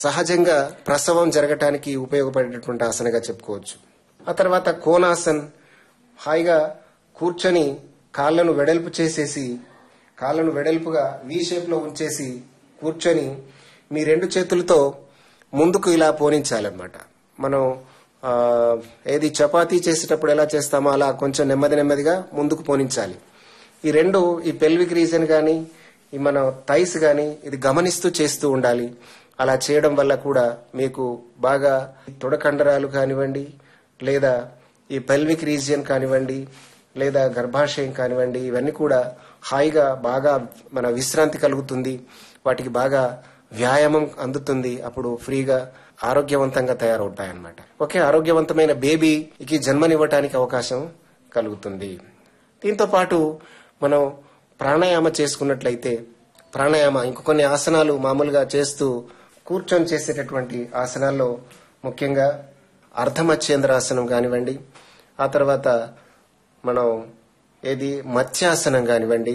సహజంగా ప్రసవం జరగటానికి ఉపయోగపడేటటువంటి ఆసనగా చెప్పుకోవచ్చు ఆ తర్వాత కోనాసన్ హాయిగా కూర్చొని కాళ్ళను వెడల్పు చేసేసి కాళ్ళను వెడల్పుగా వి షేప్ లో ఉంచేసి కూర్చొని మీ రెండు చేతులతో ముందుకు ఇలా పోనించాలన్నమాట మనం ఆ, ఏది చపాతీ చేసేటప్పుడు ఎలా చేస్తామో అలా కొంచెం నెమ్మది నెమ్మదిగా ముందుకు పోనించాలి ఈ రెండు ఈ పెల్విక్ రీజన్ కానీ ఈ మన థైస్ కానీ ఇది గమనిస్తూ చేస్తూ ఉండాలి అలా చేయడం వల్ల కూడా మీకు బాగా తొడకండరాలు కానివ్వండి లేదా ఈ పెల్విక్ రీజియన్ కానివ్వండి లేదా గర్భాశయం కానివ్వండి ఇవన్నీ కూడా హాయిగా బాగా మన విశ్రాంతి కలుగుతుంది వాటికి బాగా వ్యాయామం అందుతుంది అప్పుడు ఫ్రీగా ఆరోగ్యవంతంగా తయారవుతాయన్నమాట ఓకే ఆరోగ్యవంతమైన బేబీకి జన్మనివ్వటానికి అవకాశం కలుగుతుంది దీంతో పాటు మనం ప్రాణాయామ చేసుకున్నట్లయితే ప్రాణాయామ ఇంకో కొన్ని ఆసనాలు మామూలుగా చేస్తూ కూర్చొని చేసేటటువంటి ఆసనాల్లో ముఖ్యంగా అర్ధమచ్చేంద్రాసనం కానివ్వండి ఆ తర్వాత మనం ఏది మత్స్యాసనం కానివ్వండి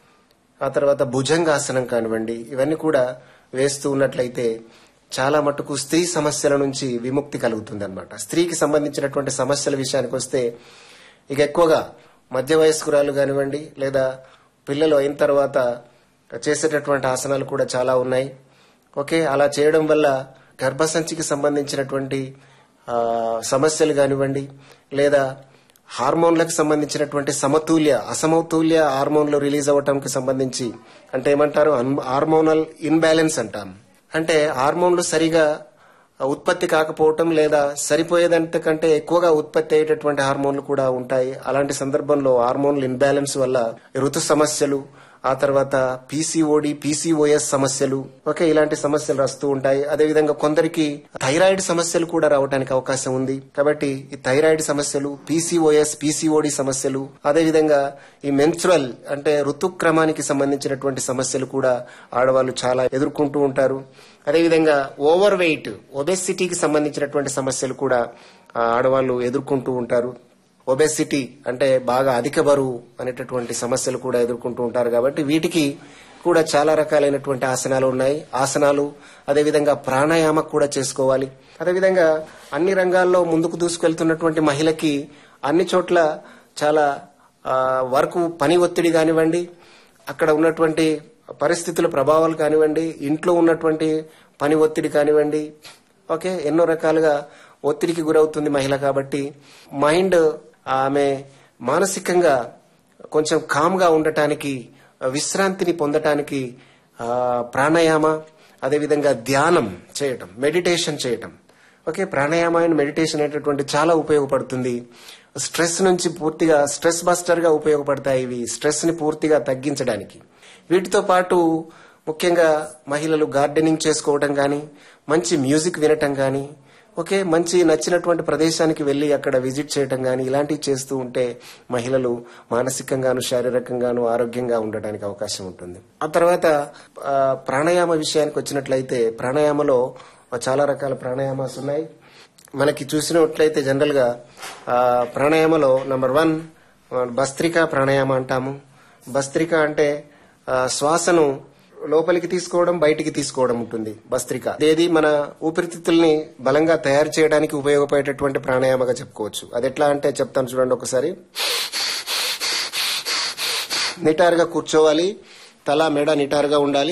ఆ తర్వాత భుజంగాసనం కానివ్వండి ఇవన్నీ కూడా వేస్తూ ఉన్నట్లయితే చాలా మటుకు స్త్రీ సమస్యల నుంచి విముక్తి కలుగుతుంది అనమాట స్త్రీకి సంబంధించినటువంటి సమస్యల విషయానికి వస్తే ఇక ఎక్కువగా మధ్య వయస్కురాలు కానివ్వండి లేదా పిల్లలు అయిన తర్వాత చేసేటటువంటి ఆసనాలు కూడా చాలా ఉన్నాయి ఓకే అలా చేయడం వల్ల గర్భసంచికి సంబంధించినటువంటి ఆ, సమస్యలు కానివ్వండి లేదా హార్మోన్లకు సంబంధించినటువంటి సమతుల్య అసమతుల్య హార్మోన్లు రిలీజ్ అవ్వటానికి సంబంధించి అంటే ఏమంటారు అన్- హార్మోనల్ ఇన్బ్యాలెన్స్ అంటాం అంటే హార్మోన్లు సరిగా ఉత్పత్తి కాకపోవటం లేదా సరిపోయేదంతకంటే ఎక్కువగా ఉత్పత్తి అయ్యేటటువంటి హార్మోన్లు కూడా ఉంటాయి అలాంటి సందర్భంలో హార్మోన్ల ఇన్బ్యాలెన్స్ వల్ల ఋతు సమస్యలు ఆ తర్వాత పీసీఓడి పీసీఓఎస్ సమస్యలు ఓకే ఇలాంటి సమస్యలు వస్తూ ఉంటాయి అదేవిధంగా కొందరికి థైరాయిడ్ సమస్యలు కూడా రావడానికి అవకాశం ఉంది కాబట్టి ఈ థైరాయిడ్ సమస్యలు పీసీఓఎస్ పీసీఓడి సమస్యలు అదేవిధంగా ఈ మెన్స్ట్రల్ అంటే ఋతుక్రమానికి సంబంధించినటువంటి సమస్యలు కూడా ఆడవాళ్ళు చాలా ఎదుర్కొంటూ ఉంటారు అదేవిధంగా ఓవర్ వెయిట్ ఒబెసిటీకి సంబంధించినటువంటి సమస్యలు కూడా ఆ, ఆడవాళ్ళు ఎదుర్కొంటూ ఉంటారు ఒబెసిటీ అంటే బాగా అధిక బరువు అనేటటువంటి సమస్యలు కూడా ఎదుర్కొంటూ ఉంటారు కాబట్టి వీటికి కూడా చాలా రకాలైనటువంటి ఆసనాలు ఉన్నాయి ఆసనాలు అదేవిధంగా ప్రాణాయామ కూడా చేసుకోవాలి అదేవిధంగా అన్ని రంగాల్లో ముందుకు దూసుకెళ్తున్నటువంటి మహిళకి అన్ని చోట్ల చాలా ఆ, వర్క్ పని ఒత్తిడి కానివ్వండి అక్కడ ఉన్నటువంటి పరిస్థితుల ప్రభావాలు కానివ్వండి ఇంట్లో ఉన్నటువంటి పని ఒత్తిడి కానివ్వండి ఓకే ఎన్నో రకాలుగా ఒత్తిడికి గురవుతుంది మహిళ కాబట్టి మైండ్ ఆమె మానసికంగా కొంచెం కామ్గా ఉండటానికి విశ్రాంతిని పొందటానికి ఆ, ప్రాణాయామ అదేవిధంగా ధ్యానం చేయటం మెడిటేషన్ చేయటం ఓకే ప్రాణాయామ అండ్ మెడిటేషన్ అనేటటువంటి చాలా ఉపయోగపడుతుంది స్ట్రెస్ నుంచి పూర్తిగా స్ట్రెస్ బస్టర్ గా ఉపయోగపడతాయి ఇవి స్ట్రెస్ ని పూర్తిగా తగ్గించడానికి వీటితో పాటు ముఖ్యంగా మహిళలు గార్డెనింగ్ చేసుకోవటం కానీ మంచి మ్యూజిక్ వినటం కానీ ఓకే మంచి నచ్చినటువంటి ప్రదేశానికి వెళ్లి అక్కడ విజిట్ చేయటం కానీ ఇలాంటివి చేస్తూ ఉంటే మహిళలు మానసికంగాను శారీరకంగాను ఆరోగ్యంగా ఉండడానికి అవకాశం ఉంటుంది ఆ తర్వాత ఆ, ప్రాణాయామ విషయానికి వచ్చినట్లయితే ప్రాణాయామలో చాలా రకాల ప్రాణాయామాస్ ఉన్నాయి మనకి చూసినట్లయితే జనరల్ గా ఆ, ప్రాణాయామలో నంబర్ వన్ భస్త్రిక ప్రాణాయామ అంటాము భస్త్రిక అంటే ఆ, శ్వాసను లోపలికి తీసుకోవడం బయటికి తీసుకోవడం ఉంటుంది భస్త్రిక ఏది మన ఊపిరితిత్తుల్ని బలంగా తయారు చేయడానికి ఉపయోగపడేటటువంటి ప్రాణాయామగా చెప్పుకోవచ్చు అది ఎట్లా అంటే చెప్తాను చూడండి ఒకసారి నిటారుగా కూర్చోవాలి తల మెడ నిటారుగా ఉండాలి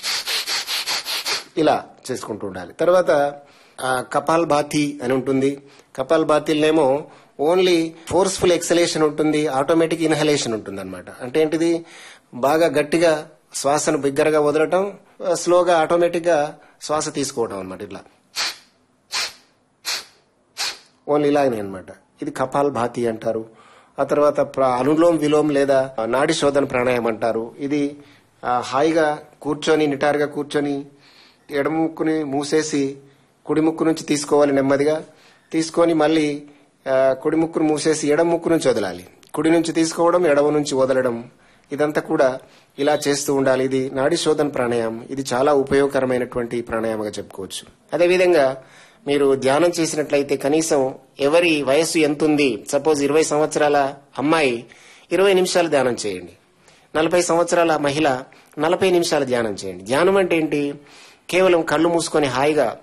ఇలా చేసుకుంటూ ఉండాలి తర్వాత ఆ, కపాల్ బాతి అని ఉంటుంది కపాల్ బాతిల్నేమో ఓన్లీ ఫోర్స్ఫుల్ ఎక్సలేషన్ ఉంటుంది ఆటోమేటిక్ ఇన్హలేషన్ ఉంటుంది అనమాట అంటే ఏంటిది బాగా గట్టిగా శ్వాసను బిగ్గరగా వదలటం ఆ, స్లోగా ఆటోమేటిక్ గా శ్వాస తీసుకోవడం అనమాట ఇట్లా ఓన్లీ ఇలాగనే అనమాట ఇది కపాల్ భాతి అంటారు ఆ తర్వాత ప్ర- అనులోమ్ విలోమ్ లేదా నాడి శోధన ప్రాణాయామం అంటారు ఇది ఆ, హాయిగా కూర్చొని నిటారుగా కూర్చొని ఎడమ ముక్కుని మూసేసి కుడి ముక్కు నుంచి తీసుకోవాలి నెమ్మదిగా తీసుకొని మళ్ళీ ఆ, కుడి ముక్కును మూసేసి ఎడమ ముక్కు నుంచి వదలాలి కుడి నుంచి తీసుకోవడం ఎడమ నుంచి వదలడం ఇదంతా కూడా ఇలా చేస్తూ ఉండాలి ఇది నాడి శోధన ప్రాణాయామం ఇది చాలా ఉపయోగకరమైనటువంటి ప్రాణాయామంగా చెప్పుకోవచ్చు అదేవిధంగా మీరు ధ్యానం చేసినట్లయితే కనీసం ఎవరి వయస్సు ఎంత ఉంది సపోజ్ ఇరవై సంవత్సరాల అమ్మాయి ఇరవై నిమిషాలు ధ్యానం చేయండి నలభై సంవత్సరాల మహిళ నలభై నిమిషాలు ధ్యానం చేయండి ధ్యానం అంటే ఏంటి కేవలం కళ్ళు మూసుకొని హాయిగా